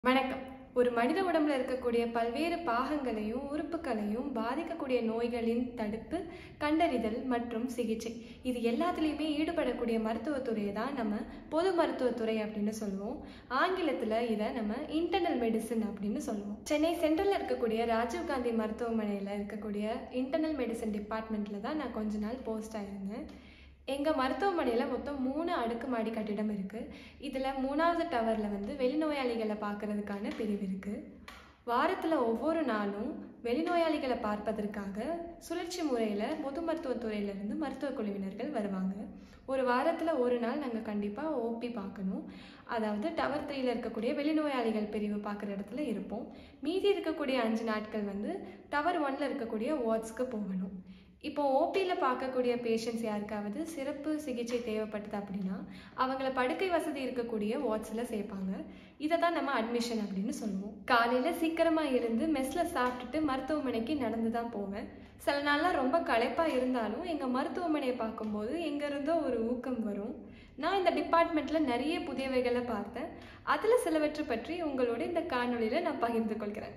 வணக்கம் ஒரு மனித உடம்புல இருக்கக்கூடிய பல்வேறு பாகங்களையும் உறுப்புகளையும் பாதிக்கக்கூடிய நோய்களின் தடுப்பு கண்டறிதல் மற்றும் சிகிச்சை இது எல்லாத்துலேயுமே ஈடுபடக்கூடிய மருத்துவத்துறையை தான் நம்ம பொது மருத்துவத்துறை அப்படின்னு சொல்லுவோம் ஆங்கிலத்தில் இதை நம்ம இன்டர்னல் மெடிசன் அப்படின்னு சொல்லுவோம் சென்னை சென்ட்ரலில் இருக்கக்கூடிய ராஜீவ்காந்தி மருத்துவமனையில் இருக்கக்கூடிய இன்டர்னல் மெடிசன் டிபார்ட்மெண்ட்டில் தான் நான் கொஞ்ச நாள் போஸ்ட் ஆயிருந்தேன் எங்கள் மருத்துவமனையில் மொத்தம் மூணு அடுக்குமாடி கட்டிடம் இருக்குது இதில் மூணாவது டவரில் வந்து வெளிநோயாளிகளை பார்க்கறதுக்கான பிரிவு இருக்குது வாரத்தில் ஒவ்வொரு நாளும் வெளிநோயாளிகளை பார்ப்பதற்காக சுழற்சி முறையில் பொது மருத்துவத்துறையிலேருந்து மருத்துவ குழுவினர்கள் வருவாங்க ஒரு வாரத்தில் ஒரு நாள் நாங்கள் கண்டிப்பாக ஓபி பார்க்கணும் அதாவது டவர் த்ரீல இருக்கக்கூடிய வெளிநோயாளிகள் பிரிவு பார்க்குற இடத்துல இருப்போம் மீதி இருக்கக்கூடிய அஞ்சு நாட்கள் வந்து டவர் ஒன்ல இருக்கக்கூடிய வார்ட்ஸ்க்கு போகணும் இப்போ ஓபியில் பார்க்கக்கூடிய பேஷண்ட்ஸ் யாருக்காவது சிறப்பு சிகிச்சை தேவைப்பட்டது அப்படின்னா அவங்கள படுக்கை வசதி இருக்கக்கூடிய வார்ட்ஸில் சேர்ப்பாங்க இதை தான் நம்ம அட்மிஷன் அப்படின்னு சொல்லுவோம் காலையில் சீக்கிரமாக இருந்து மெஸ்ஸில் சாப்பிட்டுட்டு மருத்துவமனைக்கு நடந்து தான் போவேன் சில நாள்லாம் ரொம்ப களைப்பாக இருந்தாலும் எங்கள் மருத்துவமனையை பார்க்கும்போது எங்கேருந்தோ ஒரு ஊக்கம் வரும் நான் இந்த டிபார்ட்மெண்ட்டில் நிறைய புதியவைகளை பார்த்தேன் அதில் சிலவற்றை பற்றி உங்களோட இந்த காணொளியில் நான் பகிர்ந்து கொள்கிறேன்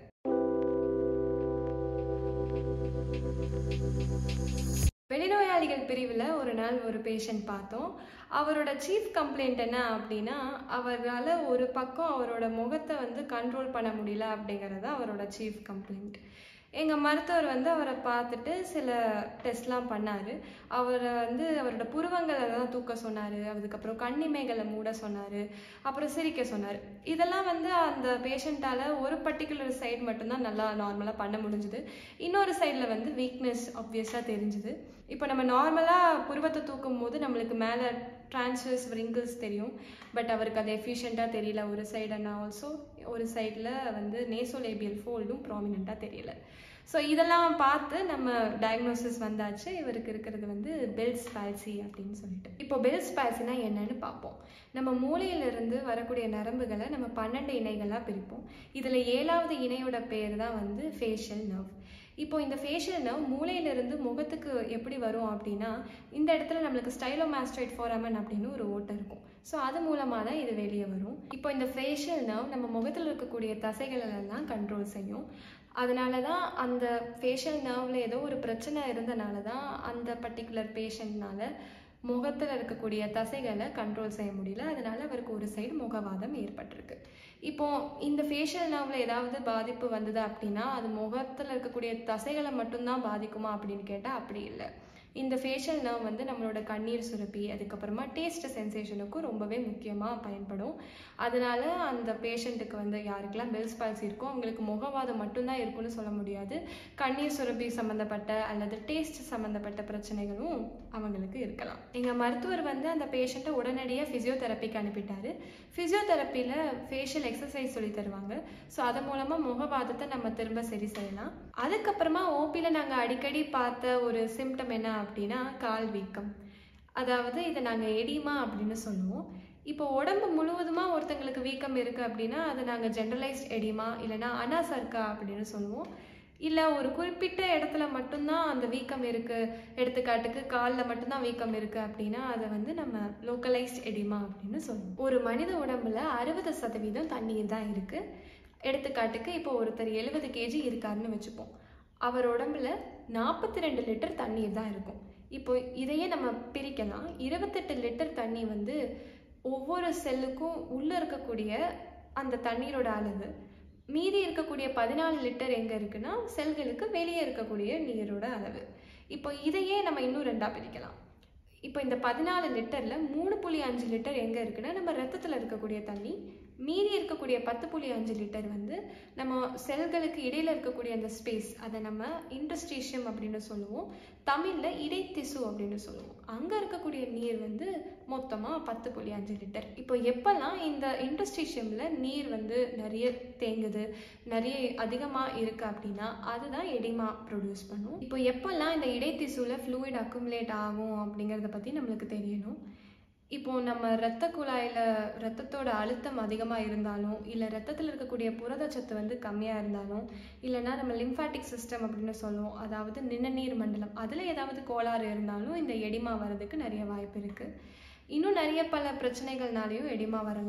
வெளிநோயாளிகள் பிரிவில் ஒரு நாள் ஒரு பேஷண்ட் பார்த்தோம் அவரோட சீஃப் கம்ப்ளைண்ட் என்ன அப்படின்னா அவரால் ஒரு பக்கம் அவரோட முகத்தை வந்து கண்ட்ரோல் பண்ண முடியல அப்படிங்கிறது அவரோட சீஃப் கம்ப்ளைண்ட் எங்கள் மருத்துவர் வந்து அவரை பார்த்துட்டு சில டெஸ்ட்லாம் பண்ணார் அவரை வந்து அவரோட புருவங்களை தான் தூக்க சொன்னார் அதுக்கப்புறம் கண்ணிமைகளை மூட சொன்னார் அப்புறம் சிரிக்க சொன்னார் இதெல்லாம் வந்து அந்த பேஷண்ட்டால் ஒரு பர்டிகுலர் சைடு மட்டும்தான் நல்லா நார்மலாக பண்ண முடிஞ்சுது இன்னொரு சைடில் வந்து வீக்னஸ் ஆப்வியஸாக தெரிஞ்சுது இப்போ நம்ம நார்மலாக புருவத்தை தூக்கும் போது நம்மளுக்கு மேலே ட்ரான்ஸ்வர்ஸ் ரிங்கிள்ஸ் தெரியும் பட் அவருக்கு அது எஃபிஷியண்ட்டாக தெரியல ஒரு சைடுன்னா ஆல்சோ ஒரு சைடில் வந்து நேசோலேபியல் ஃபோல்டும் ப்ராமினெண்ட்டாக தெரியல ஸோ இதெல்லாம் பார்த்து நம்ம டயக்னோசிஸ் வந்தாச்சு இவருக்கு இருக்கிறது வந்து பெல்ஸ் பால்சி அப்படின்னு சொல்லிட்டு இப்போ பெல்ஸ் பால்சினா என்னன்னு பார்ப்போம் நம்ம மூளையிலிருந்து வரக்கூடிய நரம்புகளை நம்ம பன்னெண்டு இணைகளாக பிரிப்போம் இதில் ஏழாவது இணையோட பேர் தான் வந்து ஃபேஷியல் நர்வ் இப்போ இந்த ஃபேஷியல் நர்வ் மூளையிலிருந்து முகத்துக்கு எப்படி வரும் அப்படின்னா இந்த இடத்துல நம்மளுக்கு ஸ்டைலோமாஸ்ட்ரைட் ஃபோரமன் அப்படின்னு ஒரு ஓட்டை இருக்கும் ஸோ அது மூலமாக தான் இது வெளியே வரும் இப்போ இந்த ஃபேஷியல் நர்வ் நம்ம முகத்தில் இருக்கக்கூடிய தசைகளெல்லாம் கண்ட்ரோல் செய்யும் அதனால தான் அந்த ஃபேஷியல் நர்வில் ஏதோ ஒரு பிரச்சனை இருந்தனால தான் அந்த பர்டிகுலர் பேஷண்ட்னால முகத்தில் இருக்கக்கூடிய தசைகளை கண்ட்ரோல் செய்ய முடியல அதனால அவருக்கு ஒரு சைடு முகவாதம் ஏற்பட்டிருக்கு இப்போ இந்த ஃபேஷியல் நர்வில் ஏதாவது பாதிப்பு வந்தது அப்படின்னா அது முகத்தில் இருக்கக்கூடிய தசைகளை மட்டும்தான் பாதிக்குமா அப்படின்னு கேட்டால் அப்படி இல்லை இந்த ஃபேஷியல் நர்வ் வந்து நம்மளோட கண்ணீர் சுரப்பி அதுக்கப்புறமா டேஸ்ட் சென்சேஷனுக்கும் ரொம்பவே முக்கியமாக பயன்படும் அதனால அந்த பேஷண்ட்டுக்கு வந்து யாருக்கெல்லாம் பெல்ஸ் பால்சி இருக்கோ அவங்களுக்கு முகவாதம் மட்டும்தான் இருக்கும்னு சொல்ல முடியாது கண்ணீர் சுரப்பி சம்மந்தப்பட்ட அல்லது டேஸ்ட் சம்மந்தப்பட்ட பிரச்சனைகளும் அவங்களுக்கு இருக்கலாம் எங்கள் மருத்துவர் வந்து அந்த பேஷண்ட்டை உடனடியாக ஃபிசியோதெரப்பிக்கு அனுப்பிட்டாரு ஃபிசியோதெரப்பியில் ஃபேஷியல் எக்ஸசைஸ் சொல்லி தருவாங்க ஸோ அதன் மூலமாக முகவாதத்தை நம்ம திரும்ப சரி செய்யலாம் அதுக்கப்புறமா ஓபியில் நாங்கள் அடிக்கடி பார்த்த ஒரு சிம்டம் என்ன அப்படின்னா கால் வீக்கம் அதாவது இதை நாங்கள் எடிமா அப்படின்னு சொல்லுவோம் இப்போ உடம்பு முழுவதுமாக ஒருத்தங்களுக்கு வீக்கம் இருக்குது அப்படின்னா அதை நாங்கள் ஜென்ரலைஸ்ட் எடிமா இல்லைனா அனாசர்க்கா அப்படின்னு சொல்லுவோம் இல்லை ஒரு குறிப்பிட்ட இடத்துல மட்டும்தான் அந்த வீக்கம் இருக்குது எடுத்துக்காட்டுக்கு காலில் மட்டும்தான் வீக்கம் இருக்குது அப்படின்னா அதை வந்து நம்ம லோக்கலைஸ்ட் எடிமா அப்படின்னு சொல்லுவோம் ஒரு மனித உடம்புல அறுபது சதவீதம் தண்ணீர் தான் இருக்குது எடுத்துக்காட்டுக்கு இப்போ ஒருத்தர் எழுபது கேஜி இருக்காருன்னு வச்சுப்போம் அவர் உடம்புல நாற்பத்தி ரெண்டு லிட்டர் தண்ணீர் தான் இருக்கும் இப்போ இதையே நம்ம பிரிக்கலாம் இருபத்தெட்டு லிட்டர் தண்ணி வந்து ஒவ்வொரு செல்லுக்கும் உள்ளே இருக்கக்கூடிய அந்த தண்ணீரோட அளவு மீதி இருக்கக்கூடிய பதினாலு லிட்டர் எங்கே இருக்குன்னா செல்களுக்கு வெளியே இருக்கக்கூடிய நீரோட அளவு இப்போ இதையே நம்ம இன்னும் ரெண்டாக பிரிக்கலாம் இப்போ இந்த பதினாலு லிட்டரில் மூணு புள்ளி அஞ்சு லிட்டர் எங்கே இருக்குன்னா நம்ம ரத்தத்தில் இருக்கக்கூடிய தண்ணி மீதி இருக்கக்கூடிய பத்து புள்ளி அஞ்சு லிட்டர் வந்து நம்ம செல்களுக்கு இடையில இருக்கக்கூடிய அந்த ஸ்பேஸ் அதை நம்ம இன்டஸ்ட்ரீஷியம் அப்படின்னு சொல்லுவோம் தமிழில் இடைத்திசு அப்படின்னு சொல்லுவோம் அங்கே இருக்கக்கூடிய நீர் வந்து மொத்தமாக பத்து புள்ளி அஞ்சு லிட்டர் இப்போ எப்போல்லாம் இந்த இன்டஸ்ட்ரீஷியமில் நீர் வந்து நிறைய தேங்குது நிறைய அதிகமாக இருக்குது அப்படின்னா அதுதான் எடிமா ப்ரொடியூஸ் பண்ணும் இப்போ எப்போல்லாம் இந்த இடைத்திசுவில் ஃப்ளூயிட் அக்குமுலேட் ஆகும் அப்படிங்கிறத பற்றி நம்மளுக்கு தெரியணும் இப்போ நம்ம இரத்த குழாயில் ரத்தத்தோட அழுத்தம் அதிகமாக இருந்தாலும் இல்லை ரத்தத்தில் இருக்கக்கூடிய புரதச்சத்து வந்து கம்மியாக இருந்தாலும் இல்லைன்னா நம்ம லிம்ஃபாட்டிக் சிஸ்டம் அப்படின்னு சொல்லுவோம் அதாவது நிணநீர் மண்டலம் அதில் ஏதாவது கோளாறு இருந்தாலும் இந்த எடிமா வர்றதுக்கு நிறைய வாய்ப்பு இருக்குது இன்னும் நிறைய பல பிரச்சனைகள்னாலையும் எடிமா வரலாம்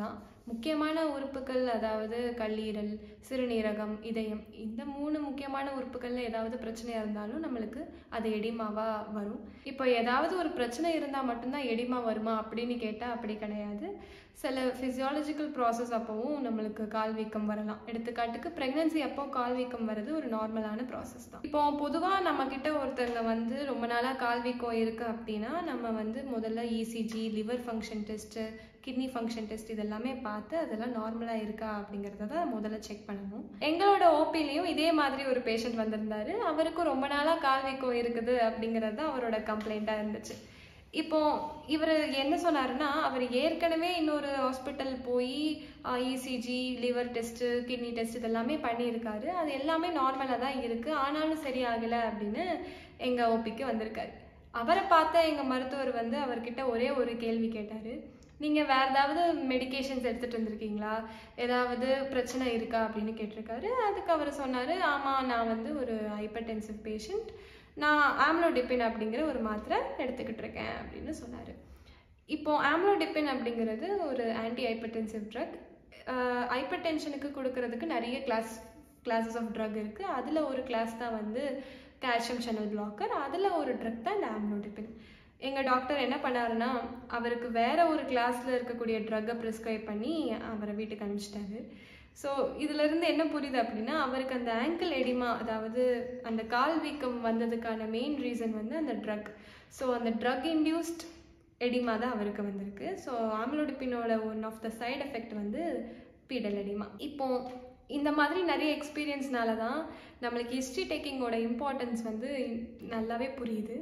முக்கியமான உறுப்புகள் அதாவது கல்லீரல் சிறுநீரகம் இதயம் இந்த மூணு முக்கியமான உறுப்புகளில் ஏதாவது பிரச்சனையாக இருந்தாலும் நம்மளுக்கு அது எடிமாவாக வரும் இப்போ ஏதாவது ஒரு பிரச்சனை இருந்தால் மட்டும்தான் எடிமா வருமா அப்படின்னு கேட்டால் அப்படி கிடையாது சில ஃபிசியாலஜிக்கல் ப்ராசஸ் அப்போவும் நம்மளுக்கு கால் வீக்கம் வரலாம் எடுத்துக்காட்டுக்கு ப்ரெக்னன்சி அப்போ கால் வீக்கம் வர்றது ஒரு நார்மலான ப்ராசஸ் தான் இப்போ பொதுவாக நம்ம கிட்ட ஒருத்தவங்க வந்து ரொம்ப நாளாக கால் வீக்கம் இருக்கு அப்படின்னா நம்ம வந்து முதல்ல ECG liver function test kidney function test இதெல்லாமே பார்த்து அதெல்லாம் நார்மலாக இருக்கா அப்படிங்கிறத தான் முதல்ல செக் பண்ணணும் எங்களோட ஓபிலையும் இதே மாதிரி ஒரு பேஷண்ட் வந்திருந்தாரு அவருக்கும் ரொம்ப நாளாக கால் வீக்கம் இருக்குது அப்படிங்கிறது தான் அவரோட கம்ப்ளைண்ட்டாக இருந்துச்சு இப்போ இவர் என்ன சொன்னாருன்னா அவர் ஏற்கனவே இன்னொரு ஹாஸ்பிட்டல் போய் ECG liver test kidney test இதெல்லாமே பண்ணியிருக்காரு அது எல்லாமே நார்மலாக தான் இருக்குது ஆனாலும் சரியாகலை அப்படின்னு எங்கள் ஓபிக்கு வந்திருக்காரு அவரை பார்த்த எங்கள் மருத்துவர் வந்து அவர்கிட்ட ஒரே ஒரு கேள்வி கேட்டார் நீங்கள் வேறு ஏதாவது மெடிகேஷன்ஸ் எடுத்துகிட்டு வந்திருக்கீங்களா ஏதாவது பிரச்சனை இருக்கா அப்படின்னு கேட்டிருக்காரு அதுக்கு அவர் சொன்னார் ஆமாம் நான் வந்து ஒரு ஹைப்பர்டென்சிவ் பேஷண்ட் நான் ஆம்லோடிப்பின் அப்படிங்கிற ஒரு மாத்திரை எடுத்துக்கிட்டு இருக்கேன் அப்படின்னு சொன்னார் இப்போ ஆம்லோடிப்பின் அப்படிங்கிறது ஒரு ஆன்டி ஹைப்பர்டென்சிவ் ட்ரக் ஹைப்பர் டென்ஷனுக்கு கொடுக்கறதுக்கு நிறைய கிளாஸ் கிளாஸஸ் ஆஃப் ட்ரக் இருக்குது அதில் ஒரு கிளாஸ் தான் வந்து கால்சியம் சேனல் பிளாக்கர் அதில் ஒரு ட்ரக் தான் இந்த ஆம்லோடிப்பின் எங்கள் டாக்டர் என்ன பண்ணாருன்னா அவருக்கு வேற ஒரு கிளாஸில் இருக்கக்கூடிய ட்ரக்கை ப்ரிஸ்கிரைப் பண்ணி அவரை வீட்டுக்கு அனுப்பிச்சிட்டாரு ஸோ இதிலிருந்து என்ன புரியுது அப்படின்னா அவருக்கு அந்த ஆங்கிள் எடிமா அதாவது அந்த கால் வீக்கம் வந்ததுக்கான மெயின் ரீசன் வந்து அந்த ட்ரக் ஸோ அந்த ட்ரக் இன்டியூஸ்ட் எடிமா தான் அவருக்கு வந்திருக்கு ஸோ ஆம்லோடிப்பினோட one of the side effect வந்து பீடல் எடிமா இப்போ இந்த மாதிரி நிறைய எக்ஸ்பீரியன்ஸ்னால தான் நம்மளுக்கு ஹிஸ்ட்ரி டேக்கிங்கோட இம்பார்ட்டன்ஸ் வந்து நல்லாவே புரியுது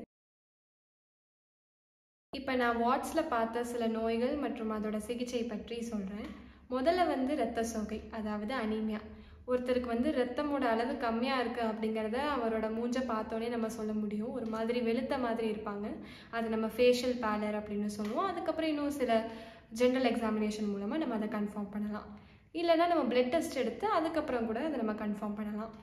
இப்போ நான் வாட்ஸில் பார்த்த சில நோய்கள் மற்றும் அதோட சிகிச்சை பற்றி சொல்கிறேன் முதல்ல வந்து இரத்த சோகை அதாவது அனீமியா ஒருத்தருக்கு வந்து ரத்தமோட அளவு கம்மியாக இருக்குது அப்படிங்கிறத அவரோட மூஞ்சை பார்த்தோன்னே நம்ம சொல்ல முடியும் ஒரு மாதிரி வெளுத்த மாதிரி இருப்பாங்க அது நம்ம ஃபேஷியல் பேலர் அப்படின்னு சொல்லுவோம் அதுக்கப்புறம் இன்னும் சில ஜென்ரல் எக்ஸாமினேஷன் மூலமாக நம்ம அதை கன்ஃபார்ம் பண்ணலாம் இல்லைன்னா நம்ம பிளட் டெஸ்ட் எடுத்து அதுக்கப்புறம் கூட அதை நம்ம கன்ஃபார்ம் பண்ணலாம்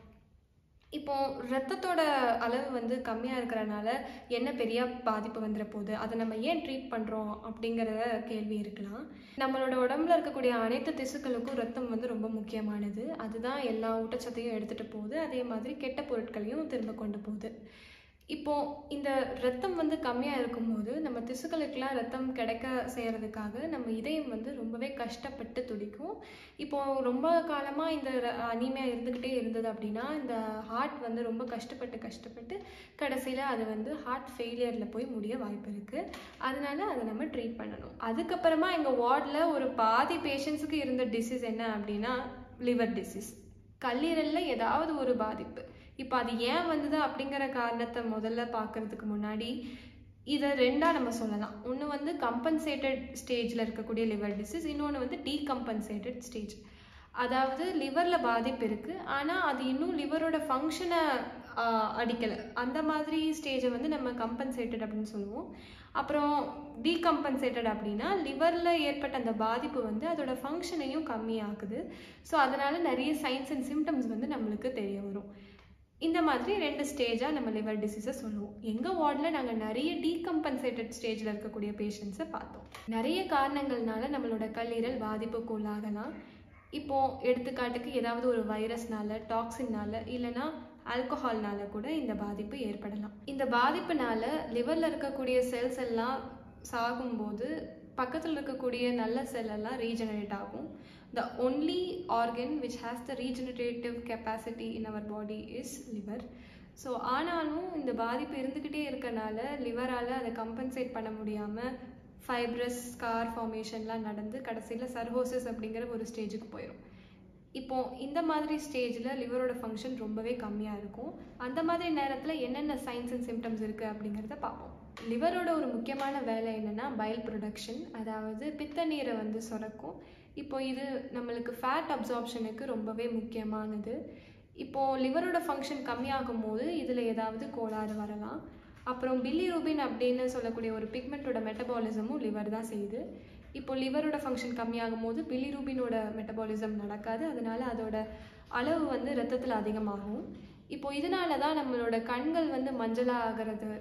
இப்போ ரத்தத்தோட அளவு வந்து கம்மியாக இருக்கிறனால என்ன பெரிய பாதிப்பு வந்துட போகுது அதை நம்ம ஏன் ட்ரீட் பண்ணுறோம் அப்படிங்கிற கேள்வி இருக்கலாம் நம்மளோட உடம்புல இருக்கக்கூடிய அனைத்து திசுக்களுக்கும் ரத்தம் வந்து ரொம்ப முக்கியமானது அதுதான் எல்லா ஊட்டச்சத்தையும் எடுத்துகிட்டு போகுது அதே மாதிரி கெட்ட பொருட்களையும் திரும்ப கொண்டு போகுது இப்போ இந்த ரத்தம் வந்து கம்மியாக இருக்கும்போது நம்ம திசுக்களுக்கெல்லாம் ரத்தம் கிடைக்க செய்கிறதுக்காக நம்ம இதயம் வந்து ரொம்பவே கஷ்டப்பட்டு துடிக்கும் இப்போ ரொம்ப காலமாக இந்த அனிமையா இருந்துக்கிட்டே இருந்தது அப்படின்னா இந்த ஹார்ட் வந்து ரொம்ப கஷ்டப்பட்டு கஷ்டப்பட்டு கடைசியில் அது வந்து ஹார்ட் ஃபெயிலியரில் போய் முடிய வாய்ப்பு இருக்குது அதனால அதை நம்ம ட்ரீட் பண்ணணும் அதுக்கப்புறமா எங்கள் வார்டில் ஒரு பாதி பேஷண்ட்ஸுக்கு இருந்த டிசீஸ் என்ன அப்படின்னா லிவர் டிசீஸ் கல்லீரலில் ஏதாவது ஒரு பாதிப்பு இப்போ அது ஏன் வந்தது அப்படிங்கிற காரணத்தை முதல்ல பார்க்கறதுக்கு முன்னாடி இதை ரெண்டாக நம்ம சொல்லலாம் ஒன்று வந்து கம்பன்சேட்டட் ஸ்டேஜில் இருக்கக்கூடிய லிவர் டிசீஸ் இன்னொன்று வந்து டீகம்பன்சேட்டட் ஸ்டேஜ் அதாவது லிவரில் பாதிப்பு இருக்குது ஆனால் அது இன்னும் லிவரோட ஃபங்க்ஷனை அடிக்கலை அந்த மாதிரி ஸ்டேஜை வந்து நம்ம கம்பன்சேட்டட் அப்படின்னு சொல்லுவோம் அப்புறம் டீகம்பன்சேட்டட் அப்படின்னா லிவரில் ஏற்பட்ட அந்த பாதிப்பு வந்து அதோட ஃபங்க்ஷனையும் கம்மியாகுது ஸோ அதனால் நிறைய சைன்ஸ் அண்ட் சிம்டம்ஸ் வந்து நம்மளுக்கு தெரிய வரும் இந்த மாதிரி ரெண்டு ஸ்டேஜாக நம்ம லிவர் டிசீஸை சொல்லுவோம் எங்கள் வார்டில் நாங்கள் நிறைய டீகம்பன்சேட்டட் ஸ்டேஜில் இருக்கக்கூடிய பேஷண்ட்ஸை பார்த்தோம் நிறைய காரணங்கள்னால நம்மளோட கல்லீரல் பாதிப்புக்கு உள்ளாகலாம் இப்போ எடுத்துக்காட்டுக்கு ஏதாவது ஒரு வைரஸ்னால டாக்ஸின்னால இல்லைன்னா ஆல்கஹால்னால கூட இந்த பாதிப்பு ஏற்படலாம் இந்த பாதிப்புனால லிவரில் இருக்கக்கூடிய செல்ஸ் எல்லாம் சாகும்போது பக்கத்தில் இருக்கக்கூடிய நல்ல செல் எல்லாம் ரீஜெனரேட் ஆகும் the only organ which has the regenerative capacity in our body is liver so ஆனாலும் இந்த பாதிப்பு இருந்துக்கிட்டே இருக்கனால லிவரால் அதை கம்பன்சேட் பண்ண முடியாமல் ஃபைப்ரஸ் ஸ்கார் ஃபார்மேஷன்லாம் நடந்து கடைசியில் சர்ஹோசிஸ் அப்படிங்கிற ஒரு ஸ்டேஜுக்கு போயிடும் இப்போ இந்த மாதிரி ஸ்டேஜில் லிவரோட ஃபங்க்ஷன் ரொம்பவே கம்மியாக இருக்கும் அந்த மாதிரி நேரத்தில் என்னென்ன சைன்ஸ் அண்ட் சிம்டம்ஸ் இருக்குது அப்படிங்கிறத பார்ப்போம் லிவரோட ஒரு முக்கியமான வேலை என்னென்னா பைல் ப்ரொடக்ஷன் அதாவது பித்த நீரை வந்து சுரக்கும் இப்போ இது நம்மளுக்கு ஃபேட் அப்சார்ப்ஷனுக்கு ரொம்பவே முக்கியமானது இப்போது லிவரோட ஃபங்க்ஷன் கம்மியாகும் போது இதில் ஏதாவது கோளாறு வரலாம் அப்புறம் பில்லிரூபின் அப்படின்னு சொல்லக்கூடிய ஒரு பிக்மெண்ட்டோட மெட்டபாலிசமும் லிவர் தான் செய்யுது இப்போ லிவரோட ஃபங்க்ஷன் கம்மியாகும் போது பில்லிரூபினோட மெட்டபாலிசம் நடக்காது அதனால அதோட அளவு வந்து ரத்தத்தில் அதிகமாகும் இப்போ இதனால தான் நம்மளோட கண்கள் வந்து மஞ்சளாக ஆகிறது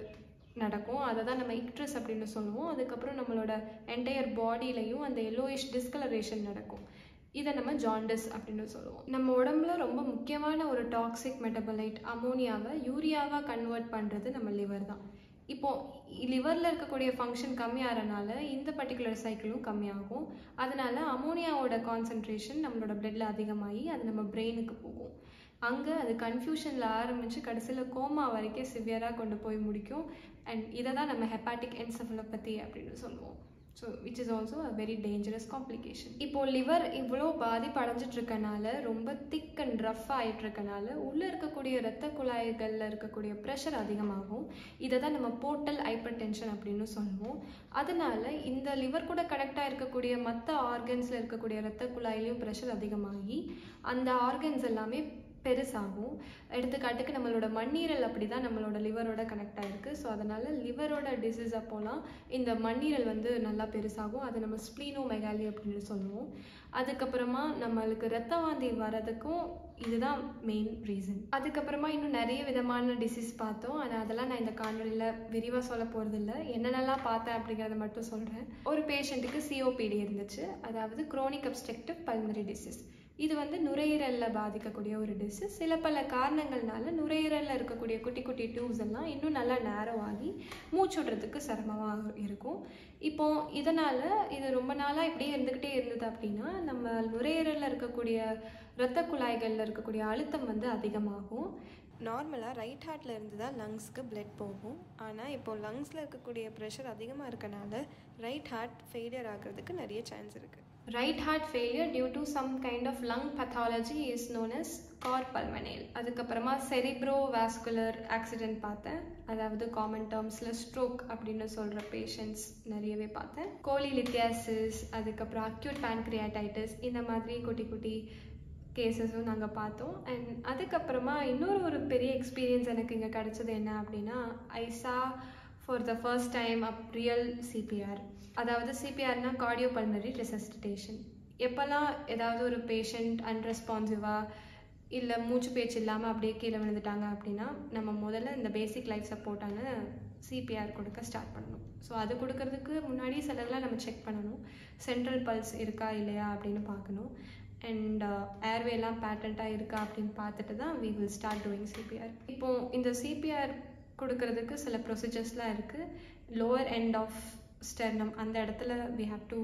நடக்கும் அதை தான் நம்ம இக்ட்ரஸ் அப்படின்னு சொல்லுவோம் அதுக்கப்புறம் நம்மளோட என்டையர் பாடியிலையும் அந்த எல்லோயிஷ் டிஸ்கலரேஷன் நடக்கும் இதை நம்ம ஜாண்டிஸ் அப்படின்னு சொல்லுவோம் நம்ம உடம்புல ரொம்ப முக்கியமான ஒரு டாக்ஸிக் மெட்டபலைட் அமோனியாவை யூரியாவாக கன்வெர்ட் பண்ணுறது நம்ம லிவர் தான் இப்போ லிவரில் இருக்கக்கூடிய ஃபங்க்ஷன் கம்மியாகிறனால இந்த பர்டிகுலர் சைக்கிளும் கம்மியாகும் அதனால அமோனியாவோட கான்சன்ட்ரேஷன் நம்மளோட பிளட்ல அதிகமாகி அது நம்ம பிரெயினுக்கு போகும் அங்கே அது கன்ஃபியூஷனில் ஆரம்பித்து கடைசியில் கோமா வரைக்கும் சிவியராக கொண்டு போய் முடிக்கும் அண்ட் இதை தான் நம்ம ஹெப்பாட்டிக் என்செஃபலோபதி அப்படின்னு சொல்லுவோம் so which is also a very dangerous complication இப்போ லிவர் இவ்வளோ பாதிப்பு அடைஞ்சிட்டு இருக்கனால ரொம்ப திக் அண்ட் ரஃப் ஆகிட்டு இருக்கனால உள்ளே இருக்கக்கூடிய இரத்த குழாய்களில் இருக்கக்கூடிய ப்ரெஷர் அதிகமாகும் இதை தான் நம்ம போர்ட்டல் ஹைப்பர் டென்ஷன் அப்படின்னு சொல்லுவோம் அதனால இந்த லிவர் கூட கனெக்டாக இருக்கக்கூடிய மற்ற ஆர்கன்ஸில் இருக்கக்கூடிய இரத்த குழாயிலையும் ப்ரெஷர் அதிகமாகி அந்த ஆர்கன்ஸ் எல்லாமே பெருசாகும் எடுத்துக்காட்டுக்கு நம்மளோட மண்ணீரல் அப்படி தான் நம்மளோட லிவரோட கனெக்ட் ஆகிருக்கு ஸோ அதனால் லிவரோட டிசீஸ் அப்போலாம் இந்த மண்ணீரல் வந்து நல்லா பெருசாகும் அதை நம்ம ஸ்ப்ளீனோ மெகாலி அப்படின்னு சொல்லுவோம் அதுக்கப்புறமா நம்மளுக்கு ரத்த வாந்தி வரதுக்கும் இதுதான் மெயின் ரீசன் அதுக்கப்புறமா இன்னும் நிறைய விதமான டிசீஸ் பார்த்தோம் ஆனால் அதெல்லாம் நான் இந்த காணொலியில் விரிவாக சொல்ல போகிறதில்ல என்னென்னலாம் பார்த்தேன் அப்படிங்கிறத மட்டும் சொல்கிறேன் ஒரு பேஷண்ட்டுக்கு சிஓபிடி இருந்துச்சு அதாவது குரோனிக் அப்ஸ்ட்ரக்டிவ் பல்மரி டிசீஸ் இது வந்து நுரையீரலில் பாதிக்கக்கூடிய ஒரு டிசீஸ் சில பல காரணங்கள்னால நுரையீரலில் இருக்கக்கூடிய குட்டி குட்டி டியூப்ஸ் எல்லாம் இன்னும் நல்லா நேரம் ஆகி மூச்சு விடுறதுக்கு சிரமமாக இருக்கும் இப்போ இதனால் இது ரொம்ப நாளாக இப்படியே இருந்துக்கிட்டே இருந்தது அப்படின்னா நம்ம நுரையீரலில் இருக்கக்கூடிய இரத்த குழாய்களில் இருக்கக்கூடிய அழுத்தம் வந்து அதிகமாகும் நார்மலாக ரைட் ஹார்ட்டில் இருந்து தான் லங்ஸ்க்கு பிளட் போகும் ஆனால் இப்போது லங்ஸில் இருக்கக்கூடிய ப்ரெஷர் அதிகமாக இருக்கனால ரைட் ஹார்ட் ஃபெயிலியர் ஆகிறதுக்கு நிறைய சான்ஸ் இருக்குது right heart failure due to some kind of lung pathology is known as cor pulmonale அதுக்கப்புறமா செரிப்ரோ வாஸ்குலர் ஆக்சிடென்ட் பார்த்தேன் அதாவது காமன் டேர்ம்ஸில் ஸ்ட்ரோக் அப்படின்னு சொல்கிற பேஷண்ட்ஸ் நிறையவே பார்த்தேன் கோலி லித்தியாசிஸ் அதுக்கப்புறம் அக்யூட் பேன்க்ரியாடைட்டிஸ் இந்த மாதிரி குட்டி குட்டி கேசஸும் நாங்கள் பார்த்தோம் அண்ட் அதுக்கப்புறமா இன்னொரு ஒரு பெரிய எக்ஸ்பீரியன்ஸ் எனக்கு இங்கே கிடச்சது என்ன அப்படின்னா I saw for the first time of real CPR அதாவது சிபிஆர்னா கார்டியோ பல்மரி ரெசஸ்டிடேஷன் எப்போல்லாம் ஏதாவது ஒரு பேஷண்ட் அன்ரெஸ்பான்சிவாக இல்லை மூச்சு பேச்சு இல்லாமல் அப்படியே கீழே விழுந்துட்டாங்க அப்படின்னா நம்ம முதல்ல இந்த பேசிக் லைஃப் சப்போர்ட்டான சிபிஆர் கொடுக்க ஸ்டார்ட் பண்ணணும் ஸோ அது கொடுக்கறதுக்கு முன்னாடி சிலதெல்லாம் நம்ம செக் பண்ணணும் சென்ட்ரல் பல்ஸ் இருக்கா இல்லையா அப்படின்னு பார்க்கணும் அண்ட் ஏர்வேலாம் பேட்டண்ட்டாக இருக்கா அப்படின்னு பார்த்துட்டு தான் we will start doing CPR இப்போது இந்த சிபிஆர் கொடுக்கறதுக்கு சில ப்ரொசீஜர்ஸ்லாம் இருக்குது லோவர் எண்ட் ஆஃப் ஸ்டெர்னம் அந்த இடத்துல we have to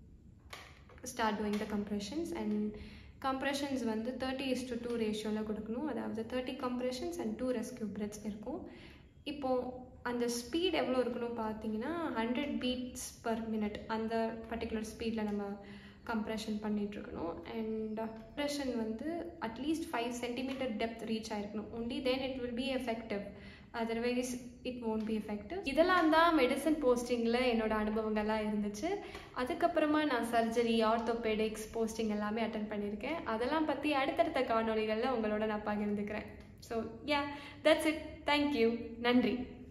start doing the compressions and compressions வந்து தேர்ட்டி இஸ் டு டூ ரேஷியோவில் கொடுக்கணும் அதாவது thirty compressions and two rescue breaths இருக்கும் இப்போது அந்த ஸ்பீட் எவ்வளோ இருக்கணும் பார்த்தீங்கன்னா ஹண்ட்ரட் பீட்ஸ் பர் மினிட் அந்த பர்டிகுலர் ஸ்பீடில் நம்ம கம்ப்ரெஷன் பண்ணிகிட்ருக்கணும் அண்ட் கம்ப்ரெஷன் வந்து at least five centimetre depth reach ஆயிருக்கணும் only then it will be effective otherwise it won't be effective இதெல்லாம் தான் மெடிசன் போஸ்டிங்கில் என்னோட அனுபவங்கள்லாம் இருந்துச்சு அதுக்கப்புறமா நான் சர்ஜரி ஆர்த்தோபெடிக்ஸ் போஸ்டிங் எல்லாமே அட்டன் பண்ணியிருக்கேன் அதெல்லாம் பற்றி அடுத்தடுத்த காணொலிகளில் உங்களோட நான் பகிர்ந்துக்கிறேன் so yeah that's it thank you நன்றி